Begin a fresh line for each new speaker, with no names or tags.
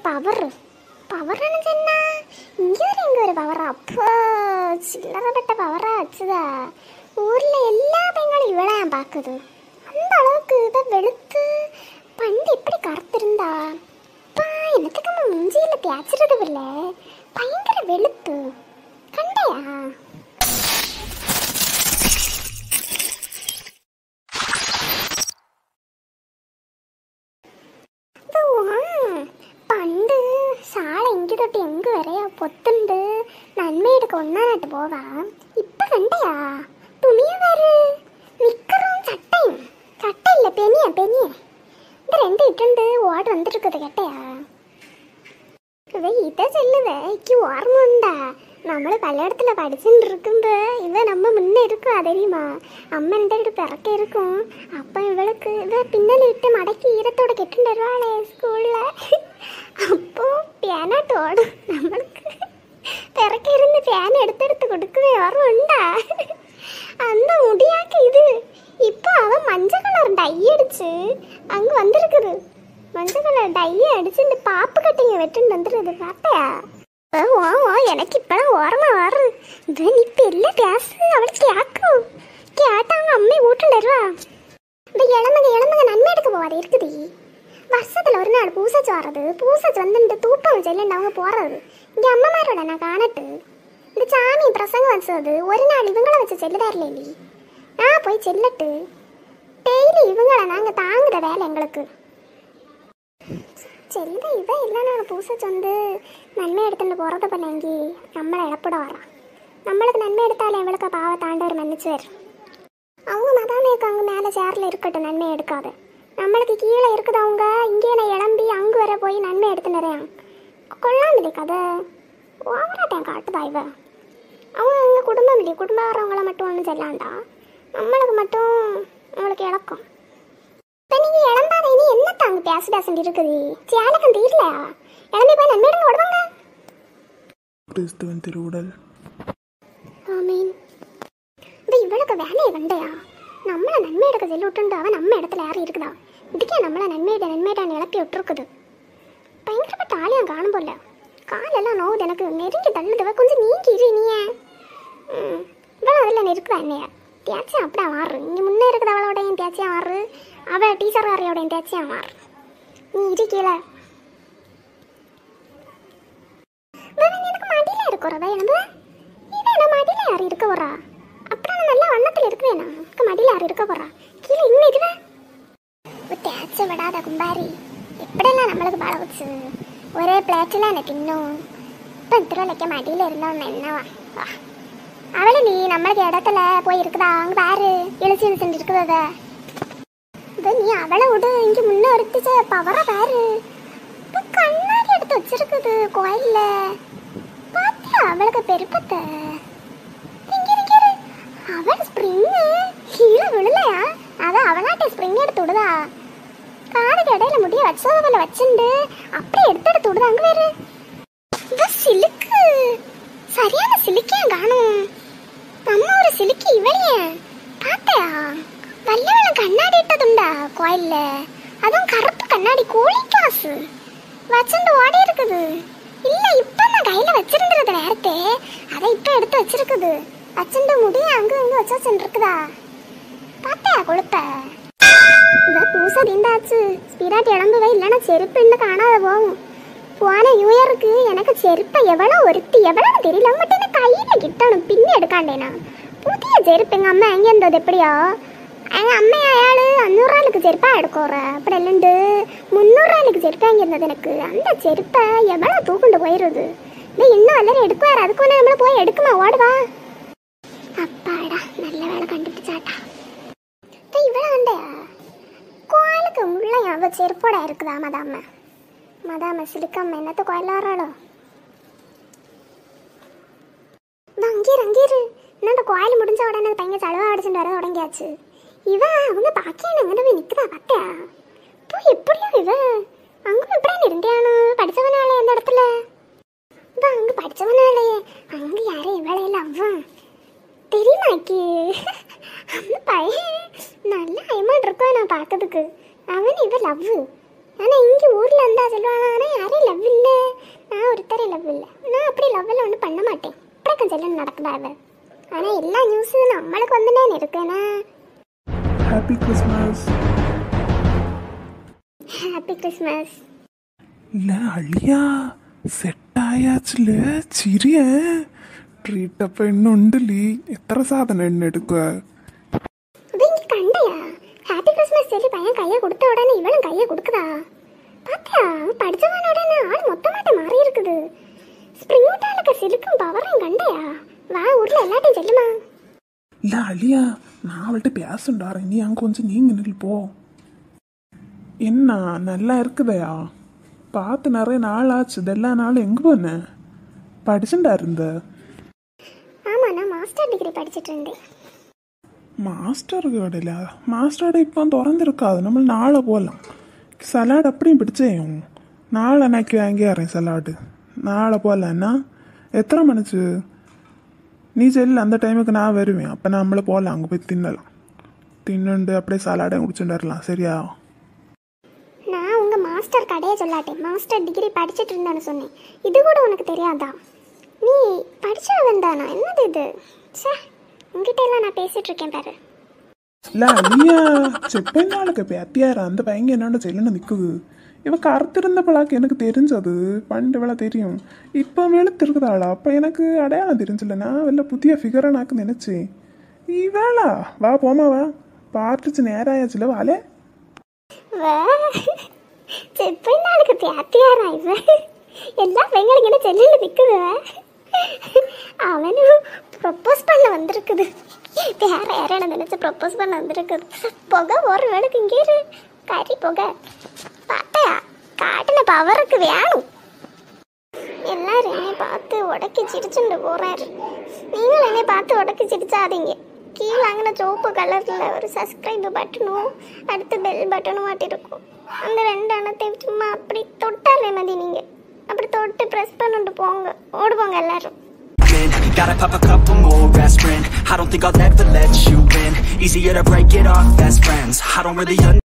Power பவர்னு சொன்னா இங்க ஒரு இங்க ஒரு பவரா அப்போ சில்லறப்பட்ட பவரா வச்சுதா ஊர்ல எல்லா பெண்களும் இவளா பாக்குது அந்த அளவுக்கு இவ வெளுத்து பண்டு எப்படி கருத்திருந்தா அப்பா என்னத்துக்கு நம்ம முஞ்சியில தேய்ச்சிருது இல்ல பயங்கர வெளுத்து கண்டையா അതുവാ, പണ്ട് സാള എനിക്ക് തൊട്ട് എങ്ക് വരെയാ പൊത്തുണ്ട് നന്മയെടുക്ക ഒന്നാനായിട്ട് പോവാ ഇപ്പൊ കണ്ടയാ തുണിയ വര് നിക്കറും ചട്ടയും ചട്ടയില്ല പെനിയാ പെനിയ ഇത് രണ്ട് ഇട്ടുണ്ട് ഓട് വന്നിരിക്കുന്നത് കേട്ടയാ ഇവ ഇത ചെല്ലുവ എനിക്ക് ഓർമ്മ ഉണ്ടാ നമ്മൾ പലയിടத்துல படிச்சுட்டு இருக்கும்போ இவ நம்ம முன்ன இருக்கும் தெரியுமா அம்மா இந்த பிறக்க இருக்கும் அப்ப இவளுக்கு இவ பின்னல இட்டு மடக்கி ஈரத்தோட கெட்டு வருவாளே ஸ்கூல்ல அப்போ பேனாட்டு ஓடும் நம்மளுக்கு பிறக்க இருந்து பேன் எடுத்தெடுத்து கொடுக்கவே ஓர்മ്മ உண்டா அந்த முடியாக்கு இது இப்போ அவ மஞ்சள் கலர் டை அடிச்சு அங்க வந்திருக்குது மஞ்சள் கலர் டை அடிச்சு இந்த பாப்பு கட்டிங்க வெட்டுன்னு வந்துருது பார்த்தையா ஓ ஓ ஓ, எனக்கு இப்பதான் ஓரமா வரு இவன் இப்ப இல்ல பேசு அவளுக்கு கேக்கும் கேட்டா அவங்க அம்மை வீட்டுல வருவா இந்த இளமங்க இளமங்க நன்மை எடுக்க போவாது இருக்குது வருஷத்துல ஒரு நாள் பூசச்சு வர்றது பூசச்சு வந்து இந்த தூட்டம் செல்லண்டு அவங்க போறது இங்க அம்மாமாரோட நான் காணட்டு இந்த சாமி பிரசங்கம் வச்சது ஒரு நாள் இவங்கள வச்சு செல்லுதாரில்ல நீ நான் போய் செல்லட்டு டெய்லி இவங்கள நாங்க தாங்குற வேலை எங்களுக்கு ചെല്ലുക ഇവ ഇല്ലാന്നാണ് പൂസ ചൊന്ത് നന്മ എടുത്തുകൊണ്ട് പുറത്ത് പറഞ്ഞെങ്കിൽ നമ്മളെ ഇടപെട വരാം നമ്മൾക്ക് നന്മ എടുത്താലേ ഇവൾക്ക് പാവത്താണ്ടവർ മன்னிச்சு വരും அவங்க மதாமைக்கு அங்கே மேலே சேரில் இருக்கட்டும் நன்மை எடுக்காது நம்மளுக்கு கீழே இருக்குதவங்க இங்கே இளம்பி அங்கு வர போய் நன்மை எடுத்து நிறையா கொள்ளாமில்லை கதை ஓவராட்டம் காட்டுதா இவ அவங்க அங்கே குடும்பம் இல்லையே குடும்பக்காரவங்கள மட்டும் ஒன்றும் செல்லாண்டா நம்மளுக்கு மட்டும் அவங்களுக்கு இழக்கும் இப்போ நீங்கள் இளம்பாத இனி என்னத்த அங்கே பேச பேசண்டி இருக்குது சேலக்கம் தீரலையா இளம்பி போய் நன்மை எடுங்க விடுவாங்க
கிறிஸ்துவன் திருவுடல்
ஆமீன் இப்போ இவளுக்கு வேலையை கண்டையா நம்மளை நன்மை எடுக்க சொல்லி விட்டுண்டு அவன் நம்ம இடத்துல யாரும் இருக்குதா இதுக்கே நம்மளை நன்மையிட நன்மையிடான்னு இழப்பி விட்டுருக்குது பயங்கரப்பட்ட ஆளையும் காணும் போல காலெல்லாம் நோவுது எனக்கு நெருங்கி தள்ளுதுவ கொஞ்சம் நீங்கி இரு நீயே ம் இவளும் அதில் நெருக்குதா என்னைய தேய்ச்சியா அப்படியே மாறு இங்கே முன்னே இருக்குது அவளோடையும் தேய்ச்சியா மாறு அவள் டீச்சர்காரையோடையும் தேய்ச்சியா மாறு நீ இரு கீழே இவன் எனக்கு மடியில் இருக்கிறதா எனக்கு இவன் என்ன மடியில் யார் இருக்க போறா அப்புறம் நான் நல்லா வண்ணத்தில் இருக்கிறேனா எனக்கு மடியில் யார் இருக்க போறா கீழே இன்னும் இதுவன் தேய்ச்ச விடாத கும்பாரி எப்படியெல்லாம் நம்மளுக்கு பாட வச்சு ஒரே பிளேட்டில் எனக்கு இன்னும் இப்போ திருவள்ளைக்க மடியில் இருந்தோம் என்னவா வா அவளை நீ நம்மளுக்கு இடத்துல போய் இருக்குதா அங்கே பாரு இழுச்சு இழுச்சுட்டு இருக்குதா இது நீ அவளை விடு இங்கே முன்ன ஒருத்திச்ச பவரை பாரு இப்போ கண்ணாடி எடுத்து வச்சிருக்குது கோயில்ல பாத்தியா அவளுக்கு பெருப்பத்தை இங்க இரு, இங்க இரு. அவள் ஸ்ப்ரிங் கீழே விழலையா அதான் அவளாட்ட ஸ்ப்ரிங் எடுத்து விடுதா காதுக்கு இடையில முடிய வச்சதுல வச்சுண்டு அப்படியே எடுத்து எடுத்து விடுதா அங்க வேறு இது சிலுக்கு சரியான சிலுக்கே காணும் நம்ம ஒரு சிலுக்கி இவளையே பார்த்தையா வல்லவளம் கண்ணாடி இட்டதுண்டா கோயில்ல அதுவும் கருப்பு கண்ணாடி கோழி காசு வச்சுண்டு ஓடி இருக்குது இல்ல இப்ப நான் கையில வச்சிருந்தது நேரத்தே அதை இப்ப எடுத்து வச்சிருக்குது வச்சுண்டு முடிய அங்க அங்க வச்சு வச்சுட்டு இருக்குதா பாத்தியா கொழுப்ப இவ பூசா தீண்டாச்சு ஸ்பீடாட்டி இளம்புவே இல்லைன்னா செருப்பு இன்னும் காணாத போகும் போன நியூ இயருக்கு எனக்கு செருப்பை எவ்வளோ ஒருத்தி எவ்வளோ தெரியல மட்டும் என்ன கையில கிட்டணும் பின்னி எடுக்காண்டேனா புதிய செருப்பு எங்க அம்மா எங்க இருந்தது எப்படியோ எங்க அம்மா அயாளு அஞ்சூறுரூவாளுக்கு செருப்பா எடுக்கோற அப்படி இல்லைண்டு முந்நூறுரூவாளுக்கு செருப்பா இங்க இருந்தது எனக்கு அந்த செருப்பை எவ்வளோ தூக்குண்டு போயிருது இந்த இன்னும் எல்லாரும் எடுக்குவார் அதுக்கு ஒன்று நம்மள போய் எடுக்குமா ஓடுவா அப்பாடா நல்ல வேலை கண்டுபிடிச்சாட்டா இவ்வளோ வண்டையா கோயிலுக்கு உள்ள அவ செருப்போட இருக்குதா மதாம மதாம சிலுக்கம்ம என்னத்த கோயில் வராளோ அங்கீர் அங்கீர் இன்னும் அந்த கோயில் முடிஞ்ச உடனே அந்த பையன் சழுவா அடிச்சுட்டு வர தொடங்கியாச்சு இவ அவங்க பாக்கியான எங்கே போய் நிற்குதா பார்த்தியா இப்போ எப்படியோ இவ அங்கே எப்படி இருந்தியானோ படிச்சவனாலே அந்த இடத்துல இவ அங்கே படிச்சவனாலே அங்கே யாரும் இவளையில அவன் தெரியுமாக்கி அந்த பையன் நல்ல அயமான் இருக்கான் நான் பார்க்கறதுக்கு அவன் இவ லவ் ஆனால் இங்கே ஊரில் இருந்தா சொல்லுவாங்க ஆனால் யாரும் லவ் இல்லை அவ ஆனா எல்லா நியூஸும் நம்மளுக்கு வந்துனே இருக்கேனா
ஹாப்பி கிறிஸ்மஸ்
ஹாப்பி கிறிஸ்மஸ்
இல்ல அழியா സെറ്റ് ആയാച്ചില് ചിരിയ ട്രീറ്റ് അപ്പൊ എണ്ണുണ്ടല്ലേ എത്ര സാധനം എണ്ണ എടുക്കുക
இது இங்க கண்டையா ஹாப்பி கிறிஸ்மஸ் சொல்லி பையன் கையை கொடுத்த உடனே இவளும் கையை கொடுக்குதா பாத்தியா படிச்சவன உடனே ஆள் மொத்தமாட்ட மாறி இருக்குது ஸ்ப்ரிங் டாலுக்கு சிலுக்கும் பவரையும் கண்டையா வா ஊர்ல எல்லாத்தையும் சொல்லுமா
இல்ல அழியா நான் அவள்கிட்ட பேசுண்டாரேன் நீ அங்க கொஞ்சம் நீங்க நில் போ என்ன நல்லா இருக்குதையா பார்த்து நிறைய நாள் ஆச்சு இதெல்லாம் நாள் எங்க போன படிச்சுண்டா இருந்த
ஆமா நான் மாஸ்டர் டிகிரி படிச்சிட்டு இருந்தேன்
மாஸ்டர் கடையில மாஸ்டர் இப்போ திறந்துருக்காது நம்ம நாளை போகலாம் சலாഡ് அப்படியும் பிடிச்சேயும் நாளை அன்னைக்கு வாங்கிடுறேன் சலாடு நாளை போகலன்னா எத்தனை மணிச்சு நீ செல்லு அந்த டைமுக்கு நான் வருவேன் அப்போ நம்மள போகலாம் அங்கே போய் தின்னலாம் தின்னுண்டு அப்படியே சலாடை குடிச்சுட்டு வரலாம் சரியா
நான் உங்க மாஸ்டர் கடையை சொல்லாட்டேன் மாஸ்டர் டிகிரி படிச்சிட்டு இருந்தேன்னு சொன்னேன் இது கூட உனக்கு தெரியாதா நீ படிச்சவன் தானா என்னது இது சே உங்ககிட்ட எல்லாம் நான் பேசிட்டு இருக்கேன் பாரு
இல்லை அழியா செப்பைனாளுக்கு பேத்தியாரா அந்த பையன் என்னோட செல்லுன்னு நிற்குது இவ கருத்திருந்த பழாக்கு எனக்கு தெரிஞ்சது பண்டு வேலை தெரியும் இப்போ வெளுத்திருக்குதாளா அப்போ எனக்கு அடையாளம் தெரிஞ்சல நான் வெளில புதிய ஃபிகரை நாக்கு நினச்சேன் இவேளா வா போமா வா பார்த்துச்சு நேரம் ஆயாச்சுல வாலே
செப்பை நாளுக்கு பேத்தியாரா இவ எல்லா பெண்களுக்கு என்ன செல்லில் நிற்குது அவனும் ப்ரப்போஸ் பண்ண வந்திருக்குது வேற யாரும் நினைச்சு ப்ரப்போஸ் பண்ண வந்திருக்குது புகை ஒரு வேலைக்கு இங்கே இரு கறி புகை பார்த்தையா காட்டின பவருக்கு வேணும் எல்லாரும் என்னை பார்த்து உடக்கி சிரிச்சுட்டு போறாரு நீங்களும் என்னை பார்த்து உடக்கி சிரிச்சாதீங்க கீழே அங்கே சிவப்பு கலரில் ஒரு சப்ஸ்கிரைப் பட்டனும் அடுத்து பெல் பட்டனும் மாட்டிருக்கும் அந்த ரெண்டு அணத்தையும் சும்மா அப்படி தொட்டாலே மதி நீங்கள் அப்படி தொட்டு ப்ரெஸ் பண்ணிட்டு போங்க ஓடுவாங்க எல்லாரும்
in. Gotta pop a couple more aspirin. I don't think I'll ever let you in. Easier to break it off best friends. I don't really understand.